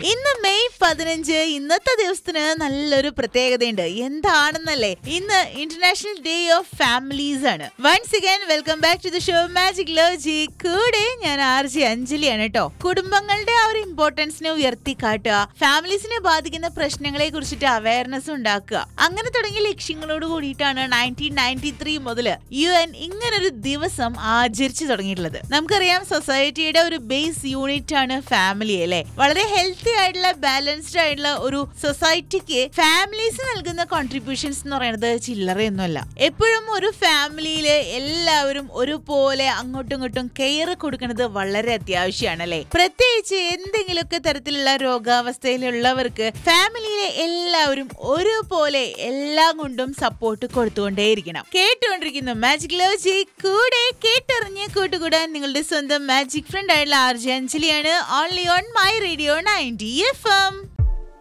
ഇന്ന് മെയ് പതിനഞ്ച് ഇന്നത്തെ ദിവസത്തിന് നല്ലൊരു പ്രത്യേകതയുണ്ട് എന്താണെന്നല്ലേ ഇന്ന് ഇന്റർനാഷണൽ ഡേ ഓഫ് ഫാമിലീസ് ആണ് once again welcome back to the show magic ലോജി കൂടെ ഞാൻ ആർ ജി അഞ്ജലിയാണ് കേട്ടോ കുടുംബങ്ങളുടെ ആ ഒരു ഇമ്പോർട്ടൻസിനെ ഉയർത്തി കാട്ടുക ഫാമിലീസിനെ ബാധിക്കുന്ന പ്രശ്നങ്ങളെ കുറിച്ചിട്ട് അവയർനെസ് ഉണ്ടാക്കുക അങ്ങനെ തുടങ്ങിയ ലക്ഷ്യങ്ങളോട് കൂടിയിട്ടാണ് നയൻറ്റീൻ നയൻറ്റി ത്രീ മുതൽ യു എൻ ഇങ്ങനൊരു ദിവസം ആചരിച്ചു തുടങ്ങിയിട്ടുള്ളത് നമുക്കറിയാം സൊസൈറ്റിയുടെ ഒരു ബേസ് യൂണിറ്റ് ആണ് ഫാമിലി അല്ലേ വളരെ ഹെൽത്തി ആയിട്ടുള്ള ബാലൻസ്ഡ് ആയിട്ടുള്ള ഒരു സൊസൈറ്റിക്ക് ഫാമിലീസ് നൽകുന്ന കോൺട്രിബ്യൂഷൻസ് എന്ന് പറയുന്നത് ചില്ലറയൊന്നുമല്ല എപ്പോഴും ഒരു ഫാമിലിയില് എല്ലാവരും ഒരുപോലെ അങ്ങോട്ടും ഇങ്ങോട്ടും കെയർ കൊടുക്കുന്നത് വളരെ അത്യാവശ്യമാണ് അല്ലേ പ്രത്യേകിച്ച് എന്തെങ്കിലുമൊക്കെ തരത്തിലുള്ള രോഗാവസ്ഥയിലുള്ളവർക്ക് ഫാമിലിയിലെ എല്ലാവരും ഒരുപോലെ എല്ലാം കൊണ്ടും സപ്പോർട്ട് കൊടുത്തുകൊണ്ടേയിരിക്കണം കേട്ടുകൊണ്ടിരിക്കുന്നു മാജിക് ലോജി കൂടെ കേട്ടറിഞ്ഞ് കൂട്ടുകൂടാൻ നിങ്ങളുടെ സ്വന്തം മാജിക് ഫ്രണ്ട് ആയിട്ടുള്ള ആർ ജെ അഞ്ജലിയാണ് only on my radio ninety F M